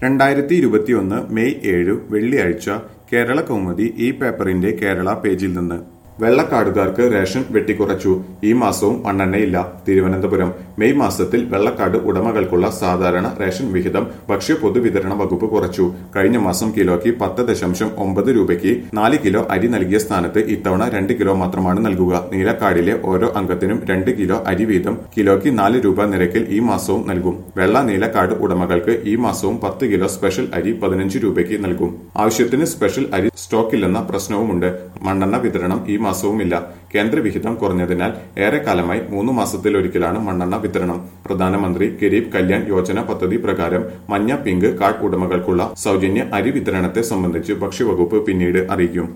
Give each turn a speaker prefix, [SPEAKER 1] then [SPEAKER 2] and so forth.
[SPEAKER 1] രണ്ടായിരത്തി ഇരുപത്തിയൊന്ന് മെയ് ഏഴ് വെള്ളിയാഴ്ച കേരള കൗമുദി ഈ പേപ്പറിന്റെ കേരള പേജിൽ നിന്ന് വെള്ളക്കാടുകാർക്ക് റേഷൻ വെട്ടിക്കുറച്ചു ഈ മാസവും മണ്ണെണ്ണയില്ല തിരുവനന്തപുരം മെയ് മാസത്തിൽ വെള്ളക്കാട് ഉടമകൾക്കുള്ള സാധാരണ റേഷൻ വിഹിതം ഭക്ഷ്യ പൊതുവിതരണ വകുപ്പ് കുറച്ചു കഴിഞ്ഞ മാസം കിലോയ്ക്ക് പത്ത് ദശാംശം ഒമ്പത് രൂപയ്ക്ക് നാല് കിലോ അരി നൽകിയ സ്ഥാനത്ത് ഇത്തവണ രണ്ട് കിലോ മാത്രമാണ് നൽകുക നീലക്കാടിലെ ഓരോ അംഗത്തിനും രണ്ട് കിലോ അരി വീതം കിലോയ്ക്ക് നാല് രൂപ നിരക്കിൽ ഈ മാസവും നൽകും വെള്ള നീലക്കാട് ഉടമകൾക്ക് ഈ മാസവും പത്ത് കിലോ സ്പെഷ്യൽ അരി പതിനഞ്ച് രൂപയ്ക്ക് നൽകും ആവശ്യത്തിന് സ്പെഷ്യൽ അരി സ്റ്റോക്കില്ലെന്ന പ്രശ്നവുമുണ്ട് മണ്ണെണ്ണ വിതരണം ഈ മാസവുമില്ല കേന്ദ്രവിഹിതം കുറഞ്ഞതിനാൽ ഏറെക്കാലമായി മൂന്ന് മാസത്തിലൊരിക്കലാണ് മണ്ണെണ്ണ വിതരണം പ്രധാനമന്ത്രി ഗരീബ് കല്യാൺ യോജന പദ്ധതി പ്രകാരം മഞ്ഞ പിങ്ക് കാർഡ് ഉടമകൾക്കുള്ള സൗജന്യ അരി വിതരണത്തെ സംബന്ധിച്ച് ഭക്ഷ്യവകുപ്പ് പിന്നീട് അറിയിക്കും